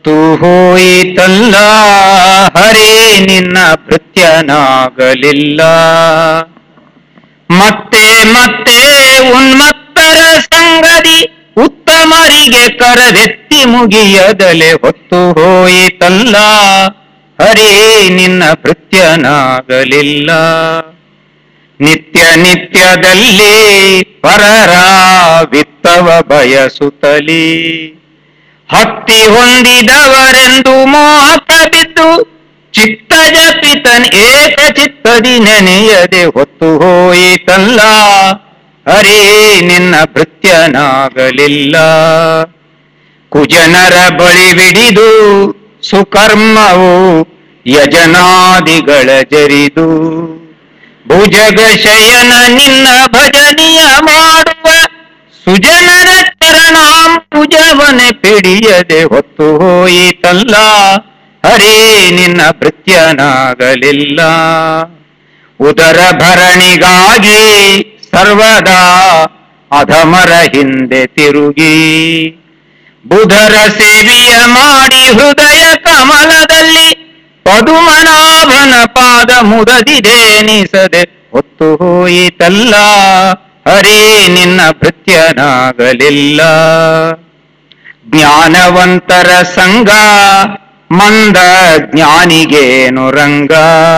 ಹೊತ್ತು ಹೋಯಿತಲ್ಲ ಹರೇ ನಿನ್ನ ಭೃತ್ಯನಾಗಲಿಲ್ಲ ಮತ್ತೆ ಮತ್ತೆ ಉನ್ಮತ್ತರ ಸಂಗದಿ ಉತ್ತಮರಿಗೆ ಕರವೆತ್ತಿ ಮುಗಿಯದಲೆ ಹೊತ್ತು ಹೋಯಿತಲ್ಲ ಹರೇ ನಿನ್ನ ಭೃತ್ಯನಾಗಲಿಲ್ಲ ನಿತ್ಯ ನಿತ್ಯದಲ್ಲಿ ಪರರ ವಿತ್ತವ ಬಯಸುತ್ತಲೀ ಹತ್ತಿ ಹೊಂದಿದವರೆಂದು ಮೋಹಕ ಬಿದ್ದು ಚಿತ್ತ ಜಪಿತನ್ ಏಕ ಚಿತ್ತದಿ ನೆನೆಯದೆ ಹೊತ್ತು ಹೋಯಿತಲ್ಲ ಹರೇ ನಿನ್ನ ಭೃತ್ಯನಾಗಲಿಲ್ಲ ಕುಜನರ ಬಳಿ ಬಿಡಿದು ಸುಕರ್ಮವು ಯಜನಾದಿಗಳ ಜರಿದು ಭುಜಗ ಶಯನ ನಿನ್ನ ಭಜನಿಯ ಮಾಡುವ ಸುಜನರ ಚರಣಾಂಬುಜವನೆ ಪಿಡಿಯದೆ ಹೊತ್ತು ಹೋಯಿತಲ್ಲ ಹರೇ ನಿನ್ನ ಭೃತ್ಯನಾಗಲಿಲ್ಲ ಉದರ ಭರಣಿಗಾಗಿ ಸರ್ವದಾ ಅಧಮರ ಹಿಂದೆ ತಿರುಗಿ ಬುಧರ ಸೇವೆಯ ಮಾಡಿ ಹೃದಯ ಕಮಲದಲ್ಲಿ ಪದುಮನಾಭನ ಪಾದ ಮುದದಿದೇನಿಸದೆ ಹೊತ್ತು ಹೋಯಿತಲ್ಲ ಹರೇ ನಿನ್ನ ಭೃತ್ಯನಾಗಲಿಲ್ಲ ಜ್ಞಾನವಂತರ ಸಂಗ ಮಂದ ಜ್ಞಾನಿಗೇನು ರಂಗ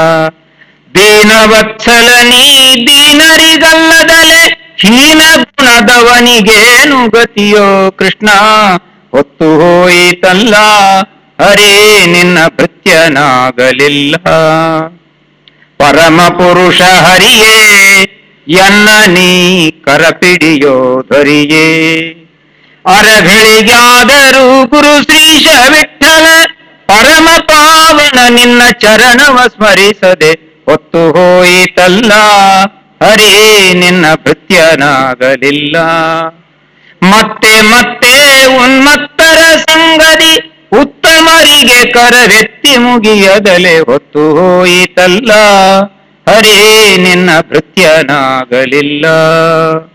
ದೀನವತ್ಸಲ ನೀ ದೀನರಿಗಲ್ಲದಲೆ ಹೀನ ಗುಣದವನಿಗೇನು ಗತಿಯೋ ಕೃಷ್ಣ ಹೊತ್ತು ಹೋಯಿತಲ್ಲ ಹರೇ ನಿನ್ನ ಭೃತ್ಯನಾಗಲಿಲ್ಲ ಪರಮ ಪುರುಷ ಹರಿಯೇ ಎನ್ನ ನೀ ಕರಪಿಡಿಯೋ ಧರಿಯೇ ಅರಗಳಿಗಾದರೂ ಗುರು ಶ್ರೀಶ ವಿಠಲ ಪರಮ ಪಾವನ ನಿನ್ನ ಚರಣವ ಸ್ಮರಿಸದೆ ಹೊತ್ತು ಹೋಯಿತಲ್ಲ ಹರೇ ನಿನ್ನ ಭೃತ್ಯನಾಗಲಿಲ್ಲ ಮತ್ತೆ ಮತ್ತೆ ಉನ್ಮತ್ತರ ಸಂಗದಿ ಉತ್ತಮರಿಗೆ ಕರವೆತ್ತಿ ಮುಗಿಯದಲೆ ಹೊತ್ತು ಹೋಯಿತಲ್ಲ ಹರೇ ನಿನ್ನ ಭೃತ್ಯನಾಗಲಿಲ್ಲ